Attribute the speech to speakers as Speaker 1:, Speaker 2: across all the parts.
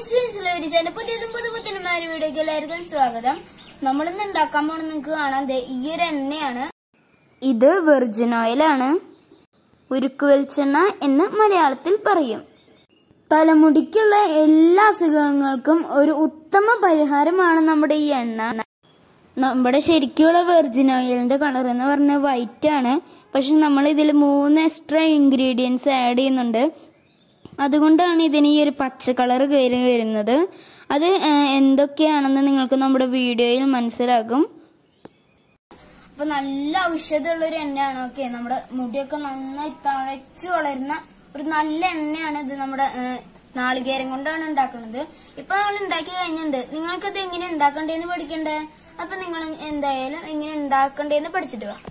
Speaker 1: സുരേന്ദ്രന്റെ പുതിയതും പുതുപുത്തനുമായ വീഡിയോക്ക് എല്ലാവർക്കും സ്വാഗതം നമ്മളിന്ന് ഉണ്ടാക്കാൻ പോണ നിങ്ങൾക്ക് കാണാം ദേ ഈ ഒരു എണ്ണയാണ് ഇത് വെർജിൻ ഓയിലാണ് ഉരുക്ക് വെളിച്ചെണ്ണ എന്ന് മലയാളത്തിൽ പറയും തലമുടിക്കുള്ള എല്ലാ അസുഖങ്ങൾക്കും ഒരു ഉത്തമ പരിഹാരമാണ് നമ്മുടെ ഈ എണ്ണ നമ്മുടെ ശരിക്കുള്ള വെർജിൻ ഓയിലിന്റെ കളർ എന്ന് പറഞ്ഞാൽ വൈറ്റ് ആണ് പക്ഷെ നമ്മൾ ഇതിൽ മൂന്ന് എക്സ്ട്രാ ഇൻഗ്രീഡിയൻസ് ആഡ് ചെയ്യുന്നുണ്ട് അതുകൊണ്ടാണ് ഇതിന് ഈ ഒരു പച്ച കളർ കയറി വരുന്നത് അത് ആ, എന്തൊക്കെയാണെന്ന് നിങ്ങൾക്ക് നമ്മുടെ വീഡിയോയിൽ മനസ്സിലാകും അപ്പൊ നല്ല ഔഷധമുള്ള ഒരു എണ്ണയാണ് ഓക്കെ നമ്മുടെ മുടിയൊക്കെ നന്നായി തഴച്ചു വളരുന്ന ഒരു നല്ല എണ്ണയാണ് ഇത് നമ്മുടെ ആ, നാളികേരം കൊണ്ടാണ് ഉണ്ടാക്കുന്നത് ഇപ്പൊ നമ്മൾ ഉണ്ടാക്കി കഴിഞ്ഞിട്ടുണ്ട് നിങ്ങൾക്കത് എങ്ങനെ ഉണ്ടാക്കണ്ടേന്ന് പഠിക്കണ്ടേ അപ്പൊ നിങ്ങൾ എന്തായാലും എങ്ങനെ ഉണ്ടാക്കണ്ടേന്ന് പഠിച്ചിട്ട് വാ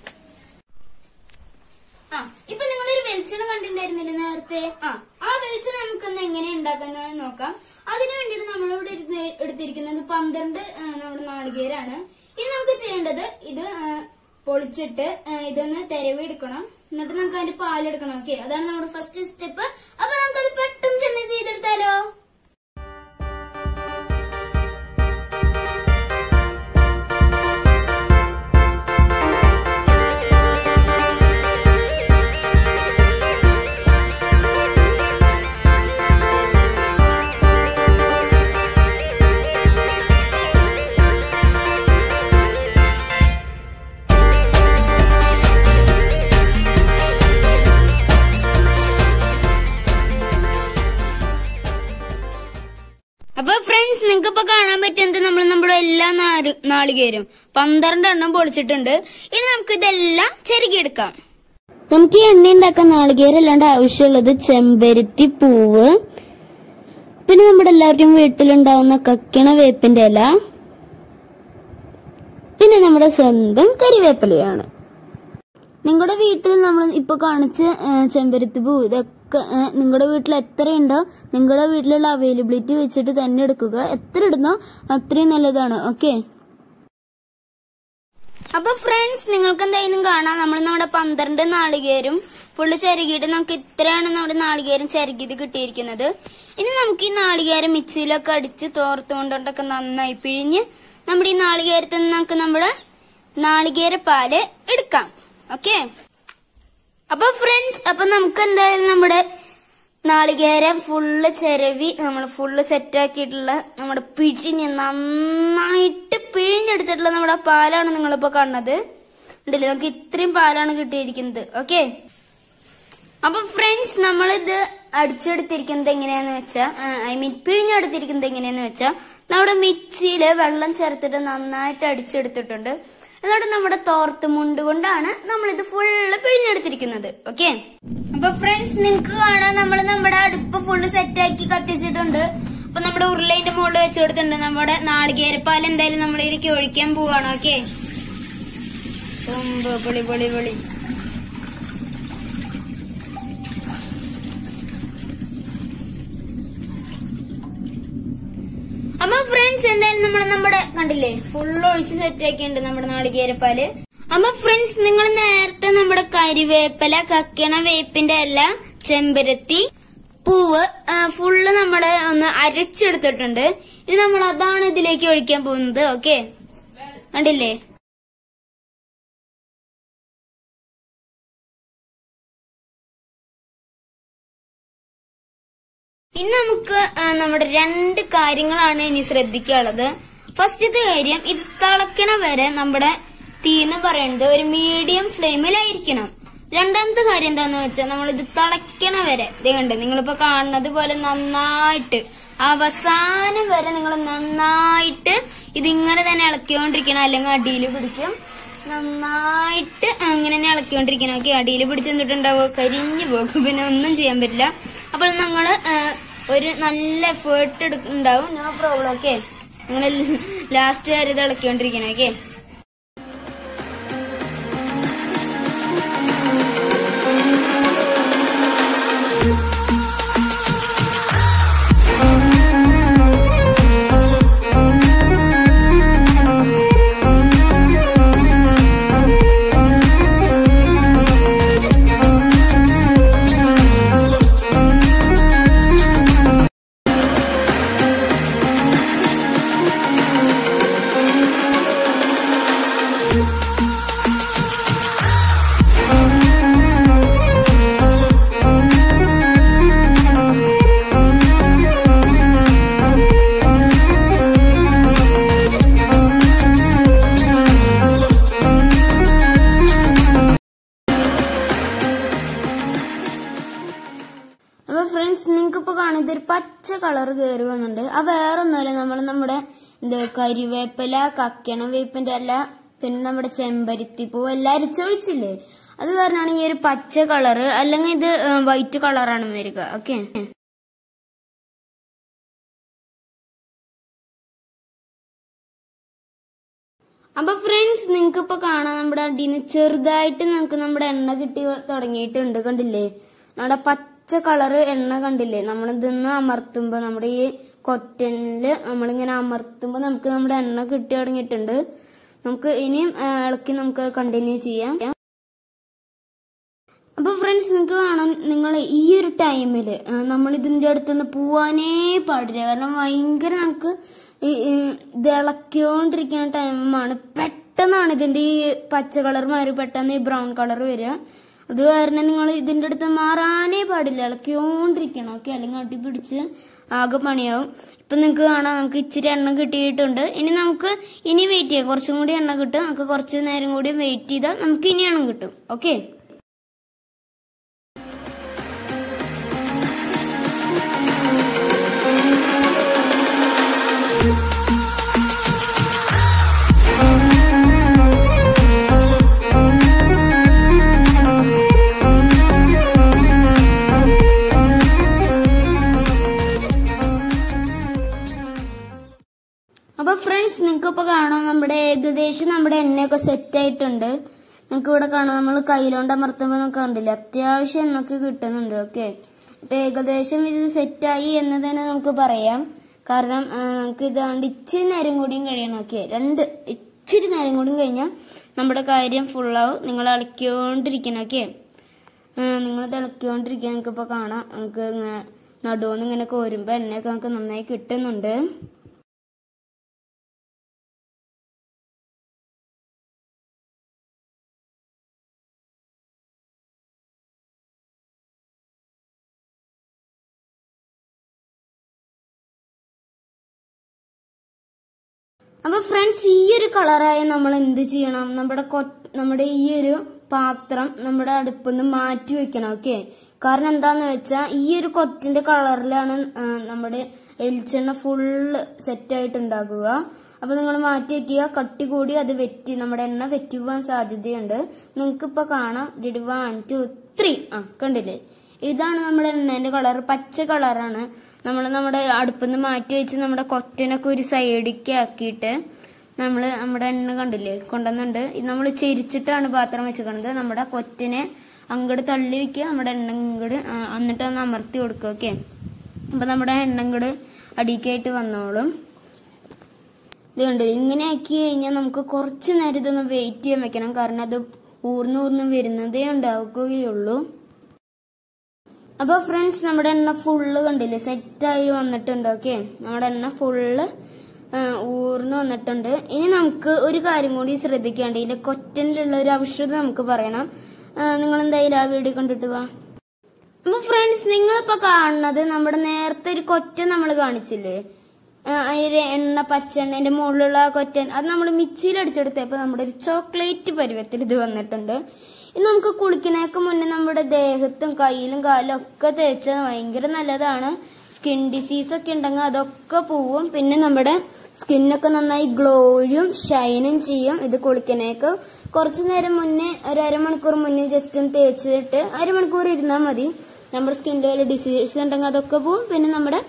Speaker 1: ആ ഇപ്പൊ നിങ്ങളൊരു വെളിച്ചെണ്ണ കണ്ടിട്ടുണ്ടായിരുന്നില്ലേ നേരത്തെ ആ ആ വെളിച്ചെണ്ണ നമുക്കൊന്ന് എങ്ങനെ ഉണ്ടാക്കാന്ന് നോക്കാം അതിനു വേണ്ടിയിട്ട് നമ്മളിവിടെ എടുത്ത് എടുത്തിരിക്കുന്നത് പന്ത്രണ്ട് ആ, നമ്മുടെ നാളികേരാണ് ഇനി നമുക്ക് ചെയ്യേണ്ടത് ഇത് ആ, പൊളിച്ചിട്ട് ആ, ഇതൊന്ന് തെരവി എടുക്കണം എന്നിട്ട് നമുക്ക് അതിന്റെ പാലെടുക്കണം ഓക്കെ അതാണ് നമ്മുടെ ഫസ്റ്റ് സ്റ്റെപ്പ് അപ്പൊ നമുക്കത് പെട്ടെന്ന് ചെന്ന് ചെയ്തെടുത്താലോ അപ്പൊ ഫ്രണ്ട്സ് നിങ്ങൾക്ക് ഇപ്പൊ കാണാൻ പറ്റുന്നത് നമ്മൾ നമ്മുടെ എല്ലാ നാര് നാളികേരും പന്ത്രണ്ട് എണ്ണം പൊളിച്ചിട്ടുണ്ട് ഇനി നമുക്ക് ഇതെല്ലാം ചെറുകിയെടുക്കാം നമുക്ക് ഈ എണ്ണ ഉണ്ടാക്കാൻ നാളികേരല്ലാണ്ട് ആവശ്യമുള്ളത് ചെമ്പരുത്തി പൂവ് പിന്നെ നമ്മുടെ എല്ലാവരുടെയും വീട്ടിലുണ്ടാവുന്ന കക്കണ വേപ്പിന്റെ ഇല പിന്നെ നമ്മുടെ സ്വന്തം കരിവേപ്പിലയാണ് നിങ്ങളുടെ വീട്ടിൽ നമ്മൾ ഇപ്പൊ കാണിച്ച ആ, ചെമ്പരത്തി പൂ ഇതൊക്കെ ആ, നിങ്ങളുടെ വീട്ടിൽ എത്രയുണ്ടോ നിങ്ങളുടെ വീട്ടിലുള്ള അവൈലബിലിറ്റി വെച്ചിട്ട് തന്നെ എടുക്കുക എത്ര ഇടുന്നോ അത്രയും നല്ലതാണ് ഓക്കെ അപ്പൊ ഫ്രണ്ട്സ് നിങ്ങൾക്ക് എന്തായാലും കാണാം നമ്മൾ നമ്മുടെ പന്ത്രണ്ട് നാളികേരും ഫുള്ള് ചിരകിയിട്ട് നമുക്ക് ഇത്രയാണ് നമ്മുടെ നാളികേരം ചിരകിയത് കിട്ടിയിരിക്കുന്നത് ഇനി നമുക്ക് ഈ നാളികേരം മിക്സിയിലൊക്കെ അടിച്ച് തോർത്തുകൊണ്ടൊക്കെ നന്നായി പിഴിഞ്ഞ് നമ്മുടെ ഈ നാളികേരത്തിൽ നിന്ന് നമുക്ക് നമ്മുടെ നാളികേര പാല് എടുക്കാം ഓക്കെ അപ്പൊ ഫ്രണ്ട്സ് അപ്പൊ നമുക്ക് എന്തായാലും നമ്മുടെ നാളികേരം ഫുള്ള് ചിരവി നമ്മൾ ഫുള്ള് സെറ്റ് ആക്കിയിട്ടുള്ള നമ്മുടെ പിഴിഞ്ഞ് നന്നായിട്ട് പിഴിഞ്ഞെടുത്തിട്ടുള്ള നമ്മുടെ പാലാണ് നിങ്ങളിപ്പോ കാണുന്നത് ഉണ്ടല്ലേ നമുക്ക് ഇത്രയും പാലാണ് കിട്ടിയിരിക്കുന്നത് ഓക്കെ അപ്പൊ ഫ്രണ്ട്സ് നമ്മളിത് അടിച്ചെടുത്തിരിക്കുന്നത് എങ്ങനെയാന്ന് വെച്ചാ ഐ മീൻ പിഴിഞ്ഞെടുത്തിരിക്കുന്നത് എങ്ങനെയാന്ന് വെച്ചാ നമ്മുടെ മിക്സിയില് വെള്ളം ചേർത്തിട്ട് നന്നായിട്ട് അടിച്ചെടുത്തിട്ടുണ്ട് എന്നിട്ട് നമ്മുടെ തോർത്ത് മുണ്ട് കൊണ്ടാണ് നമ്മളിത് ഫുള്ള് പിഴിഞ്ഞെടുത്തിരിക്കുന്നത് ഓക്കെ അപ്പൊ ഫ്രണ്ട്സ് നിങ്ങക്ക് കാണാൻ നമ്മൾ നമ്മുടെ അടുപ്പ് ഫുള്ള് സെറ്റ് ആക്കി കത്തിച്ചിട്ടുണ്ട് അപ്പൊ നമ്മുടെ ഉരുളേന്റെ മുകളിൽ വെച്ച് കൊടുത്തിട്ടുണ്ട് നമ്മുടെ നാളികേരപ്പാൽ എന്തായാലും നമ്മൾ ഇതിലേക്ക് ഒഴിക്കാൻ പോവാണ് ഓക്കെ പൊളി പൊളി പൊളി അപ്പൊ ഫ്രണ്ട്സ് എന്തായാലും നമ്മൾ നമ്മുടെ കണ്ടില്ലേ ഫുൾ ഒഴിച്ച് സെറ്റ് ആക്കിയിട്ടുണ്ട് നമ്മുടെ നാളികേരപ്പാല് അപ്പൊ ഫ്രണ്ട്സ് നിങ്ങൾ നേരത്തെ നമ്മുടെ കരിവേപ്പില കക്കണ വേപ്പിന്റെ ഇല ചെമ്പരത്തി പൂവ് ഫുള്ള് നമ്മള് ഒന്ന് അരച്ചെടുത്തിട്ടുണ്ട് ഇത് നമ്മൾ അതാണ് ഇതിലേക്ക് ഒഴിക്കാൻ പോകുന്നത് ഓക്കെ കണ്ടില്ലേ ഇനി നമുക്ക് ആ, നമ്മുടെ രണ്ട് കാര്യങ്ങളാണ് ഇനി ശ്രദ്ധിക്കാനുള്ളത് ഫസ്റ്റത്തെ കാര്യം ഇത് തിളക്കണ വരെ നമ്മുടെ തീ എന്ന് പറയുന്നത് ഒരു മീഡിയം ഫ്ലെയിമിലായിരിക്കണം രണ്ടാമത്തെ കാര്യം എന്താന്ന് വെച്ചാൽ നമ്മൾ ഇത് തിളക്കണ വരെ ദേ കണ്ട് നിങ്ങളിപ്പോ കാണുന്നത് പോലെ നന്നായിട്ട് അവസാനം വരെ നിങ്ങൾ നന്നായിട്ട് ഇതിങ്ങനെ തന്നെ ഇളക്കിക്കൊണ്ടിരിക്കണം അല്ലെങ്കിൽ അടിയിൽ പിടിക്കും നന്നായിട്ട് അങ്ങനെ തന്നെ ഇളക്കിക്കൊണ്ടിരിക്കണം ഓക്കെ അടിയിൽ പിടിച്ചെന്നിട്ടുണ്ടാവുക കരിഞ്ഞു പോകും പിന്നെ ഒന്നും ചെയ്യാൻ പറ്റില്ല അപ്പോൾ നിങ്ങൾ ഒരു നല്ല എഫേർട്ട് ഉണ്ടാവും നോ പ്രോബ്ലം ഓക്കെ നിങ്ങൾ ലാസ്റ്റ് വരെ ഇത് ഇളക്കിക്കൊണ്ടിരിക്കണം ഓക്കെ പച്ച കളർ കയറി വന്നിട്ടുണ്ട് ആ വേറെ ഒന്നുമല്ല നമ്മൾ നമ്മുടെ എന്ത് കരിവേപ്പില കക്കണ വേപ്പിന്റെ അല്ല പിന്നെ നമ്മുടെ ചെമ്പരുത്തി പൂ എല്ലാം അരിച്ചൊഴിച്ചില്ലേ അത് കാരണമാണ് ഈ ഒരു പച്ച കളറ് അല്ലെങ്കിൽ ഇത് വൈറ്റ് കളറാണ് വരിക ഓക്കെ അപ്പൊ ഫ്രണ്ട്സ് നിങ്ങൾക്ക് ഇപ്പൊ കാണാം നമ്മുടെ അടിയിൽ ചെറുതായിട്ട് നമുക്ക് നമ്മുടെ എണ്ണ കിട്ടി തുടങ്ങിയിട്ടുണ്ട് കണ്ടില്ലേ നമ്മുടെ പച്ച കളറ് എണ്ണ കണ്ടില്ലേ നമ്മൾ ഇതിന്ന് അമർത്തുമ്പോ നമ്മുടെ ഈ കൊറ്റനില് നമ്മളിങ്ങനെ അമർത്തുമ്പോ നമുക്ക് നമ്മുടെ എണ്ണ കിട്ടി തുടങ്ങിയിട്ടുണ്ട് നമുക്ക് ഇനിയും ആ, ഇളക്കി നമുക്ക് കണ്ടിന്യൂ ചെയ്യാം അപ്പൊ ഫ്രണ്ട്സ് നിങ്ങൾക്ക് കാണാം നിങ്ങൾ ഈ ഒരു ടൈമില് നമ്മൾ ഇതിന്റെ അടുത്തുനിന്ന് പോവാനേ പാടില്ല കാരണം ഭയങ്കര നമുക്ക് ഈ ഈ ഇത് ഇളക്കിക്കൊണ്ടിരിക്കുന്ന ടൈമാണ് പെട്ടെന്നാണ് ഇതിന്റെ ഈ പച്ച കളർ മാറി പെട്ടെന്ന് ഈ ബ്രൗൺ കളർ വരിക അത് കാരണം നിങ്ങൾ ഇതിന്റെ അടുത്ത് മാറാനേ പാടില്ല ഇളക്കിക്കൊണ്ടിരിക്കണം ഓക്കെ അല്ലെങ്കിൽ അടി പിടിച്ച് ആകെ പണിയാവും ഇപ്പൊ നിങ്ങൾക്ക് കാണാം നമുക്ക് ഇച്ചിരി എണ്ണ കിട്ടിയിട്ടുണ്ട് ഇനി നമുക്ക് ഇനി വെയിറ്റ് ചെയ്യാം കുറച്ചും കൂടി എണ്ണ കിട്ടും നമുക്ക് കുറച്ച് നേരം കൂടി വെയിറ്റ് ചെയ്താൽ നമുക്ക് ഇനി എണ്ണം കിട്ടും ഓക്കെ അപ്പൊ ഫ്രണ്ട്സ് നിങ്ങൾക്ക് ഇപ്പൊ കാണാം നമ്മുടെ ഏകദേശം നമ്മുടെ എണ്ണയൊക്കെ സെറ്റ് ആയിട്ടുണ്ട് നിങ്ങൾക്ക് ഇവിടെ കാണാം നമ്മൾ കയ്യിലോണ്ട് അമർത്തുമ്പോൾ നമുക്ക് കണ്ടില്ല അത്യാവശ്യം എണ്ണൊക്കെ കിട്ടുന്നുണ്ട് ഓക്കെ അപ്പൊ ഏകദേശം ഇത് സെറ്റായി എന്ന് തന്നെ നമുക്ക് പറയാം കാരണം ആ, നമുക്ക് ഇതാണ്ട് ഇച്ചിരി നേരം കൂടിയും കഴിയണം ഓക്കെ രണ്ട് ഇച്ചിരി നേരം കൂടിയും കഴിഞ്ഞാൽ നമ്മുടെ കാര്യം ഫുള്ളാവും നിങ്ങൾ ഇളക്കിക്കൊണ്ടിരിക്കണം ഓക്കെ നിങ്ങൾ തിളക്കിക്കൊണ്ടിരിക്കുക നിങ്ങൾക്ക് ഇപ്പോൾ കാണാം നമുക്ക് ഇങ്ങനെ നടുവന്ന് ഇങ്ങനെ കോരുമ്പോൾ എണ്ണയൊക്കെ നമുക്ക് നന്നായി കിട്ടുന്നുണ്ട് അപ്പൊ ഫ്രണ്ട്സ് ഈ ഒരു കളറായ നമ്മൾ എന്ത് ചെയ്യണം നമ്മുടെ കൊ- നമ്മുടെ ഈ ഒരു പാത്രം നമ്മുടെ അടുപ്പിൽ നിന്ന് മാറ്റി വെക്കണം ഓക്കെ കാരണം എന്താന്ന് വെച്ചാൽ ഈ ഒരു കൊറ്റിന്റെ കളറിലാണ് ആ, നമ്മുടെ എലിച്ചെണ്ണ ഫുള്ള് സെറ്റ് ആയിട്ടുണ്ടാകുക അപ്പൊ നിങ്ങൾ മാറ്റി വെക്കുക കട്ടി കൂടി അത് വെറ്റി നമ്മുടെ എണ്ണ വെറ്റി പോകാൻ സാധ്യതയുണ്ട് നിങ്ങൾക്ക് ഇപ്പൊ കാണാം റെഡി വൺ ടു ത്രീ ആ കണ്ടില്ലേ ഇതാണ് നമ്മുടെ എണ്ണേന്റെ കളർ പച്ച കളറാണ് നമ്മൾ നമ്മുടെ അടുപ്പിൽ നിന്ന് മാറ്റി വെച്ച് നമ്മുടെ കൊറ്റനൊക്കെ ഒരു സൈഡിലേക്ക് ആക്കിയിട്ട് നമ്മൾ നമ്മുടെ എണ്ണ കണ്ടില്ലേ കൊണ്ടുവന്നുണ്ട് നമ്മൾ ചെരിച്ചിട്ടാണ് പാത്രം വെച്ചിരിക്കുന്നത് നമ്മുടെ കൊറ്റിനെ അങ്ങോട്ട് തള്ളി വെക്കുക നമ്മുടെ എണ്ണ ഇങ്ങോട്ട് എന്നിട്ട് ഒന്ന് അമർത്തി കൊടുക്കുക ഓക്കെ അപ്പൊ നമ്മുടെ എണ്ണ ഇങ്ങോട്ട് അടിക്കായിട്ട് വന്നോളും ഇത് കണ്ടില്ലേ ഇങ്ങനെ ആക്കി കഴിഞ്ഞാൽ നമുക്ക് കുറച്ച് നേരം ഇതൊന്ന് വെയിറ്റ് ചെയ്യാൻ വെക്കണം കാരണം അത് ഊർന്ന് ഊർന്ന് വരുന്നതേ ഉണ്ടാവുകയുള്ളൂ അപ്പൊ ഫ്രണ്ട്സ് നമ്മുടെ എണ്ണ ഫുള്ള് കണ്ടില്ലേ സെറ്റായി വന്നിട്ടുണ്ട് ഓക്കെ നമ്മുടെ എണ്ണ ഫുള്ള് ഊർന്ന് വന്നിട്ടുണ്ട് ഇനി നമുക്ക് ഒരു കാര്യം കൂടി ശ്രദ്ധിക്കേണ്ട ഇതിന്റെ കൊറ്റനിലുള്ള ഒരു ഔഷധം നമുക്ക് പറയണം നിങ്ങൾ എന്തായാലും ആ വീഡിയോ കണ്ടിട്ട് വാ അപ്പൊ ഫ്രണ്ട്സ് നിങ്ങളിപ്പോ കാണുന്നത് നമ്മുടെ നേരത്തെ ഒരു കൊറ്റൻ നമ്മൾ കാണിച്ചില്ലേ ആ, അതിന്റെ എണ്ണ പച്ചെണ്ണന്റെ മുകളിലുള്ള ആ കൊറ്റൻ അത് നമ്മൾ മിക്സിയിൽ അടിച്ചെടുത്തപ്പോ നമ്മുടെ ഒരു ചോക്ലേറ്റ് പരുവത്തിൽ ഇത് വന്നിട്ടുണ്ട് ഇത് നമുക്ക് കുളിക്കുന്നതിനൊക്കെ മുന്നേ നമ്മുടെ ദേഹത്തും കയ്യിലും കാലിലും ഒക്കെ തേച്ചത് ഭയങ്കര നല്ലതാണ് സ്കിൻ ഡിസീസ് ഒക്കെ ഉണ്ടെങ്കിൽ അതൊക്കെ പോവും പിന്നെ നമ്മുടെ സ്കിന്നൊക്കെ നന്നായി ഗ്ലോയും ഷൈനും ചെയ്യും ഇത് കുളിക്കണേക്ക് കുറച്ചു നേരം മുന്നേ ഒരു അരമണിക്കൂർ മുന്നേ ജസ്റ്റ് ഒന്ന് തേച്ചിട്ട് അരമണിക്കൂർ ഇരുന്നാൽ മതി നമ്മുടെ സ്കിന്നിൽ വല്ല ഡിസീസ് ഉണ്ടെങ്കിൽ അതൊക്കെ പോവും പിന്നെ നമ്മുടെ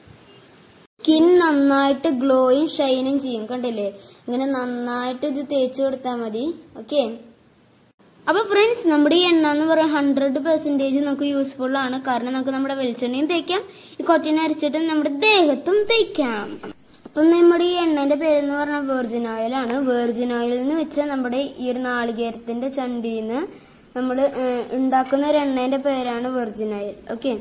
Speaker 1: സ്കിൻ നന്നായിട്ട് ഗ്ലോയും ഷൈനും ചെയ്യും കണ്ടില്ലേ ഇങ്ങനെ നന്നായിട്ട് ഇത് തേച്ച് കൊടുത്താൽ മതി ഓക്കെ അപ്പൊ ഫ്രണ്ട്സ് നമ്മുടെ ഈ എണ്ണ എന്ന് പറയാൻ ഹൺഡ്രഡ് പെർസെന്റേജ് നമുക്ക് യൂസ്ഫുൾ ആണ് കാരണം നമുക്ക് നമ്മുടെ വെളിച്ചെണ്ണയും തേക്കാം ഈ കൊറ്റിനെ അരച്ചിട്ട് നമ്മുടെ ദേഹത്തും തേക്കാം അപ്പൊ നമ്മുടെ ഈ എണ്ണന്റെ പേരെന്ന് പറഞ്ഞാൽ വെർജിൻ ഓയിൽ ആണ് വെർജിൻ ഓയിൽ എന്ന് വെച്ചാൽ നമ്മുടെ ഈ ഒരു നാളികേരത്തിന്റെ ചണ്ടിന്ന് നമ്മൾ ഉണ്ടാക്കുന്ന ഒരു എണ്ണേന്റെ പേരാണ് വെർജിൻ ഓയിൽ ഓക്കെ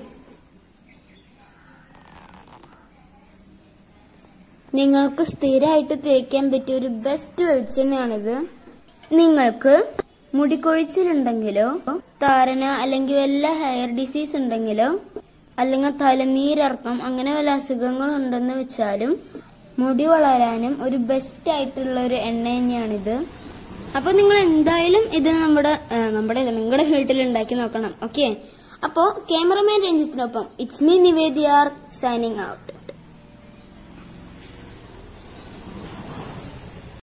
Speaker 1: നിങ്ങൾക്ക് സ്ഥിരമായിട്ട് തേക്കാൻ പറ്റിയ ഒരു ബെസ്റ്റ് വെളിച്ചെണ്ണയാണിത് നിങ്ങൾക്ക് മുടിക്കൊഴിച്ചിലുണ്ടെങ്കിലോ താരന അല്ലെങ്കിൽ വല്ല ഹെയർ ഡിസീസ് ഉണ്ടെങ്കിലോ അല്ലെങ്കിൽ തലനീരിറക്കം അങ്ങനെ വല്ല അസുഖങ്ങൾ ഉണ്ടെന്ന് വെച്ചാലും മുടി വളരാനും ഒരു ബെസ്റ്റ് ആയിട്ടുള്ള ഒരു എണ്ണ തന്നെയാണിത് അപ്പൊ നിങ്ങൾ എന്തായാലും ഇത് നമ്മുടെ ആ, നമ്മുടെ അല്ല, നിങ്ങളുടെ വീട്ടിൽ ഉണ്ടാക്കി നോക്കണം ഓക്കെ അപ്പോൾ ക്യാമറമാൻ രഞ്ജിത്തിനൊപ്പം it's me Nivediyar signing out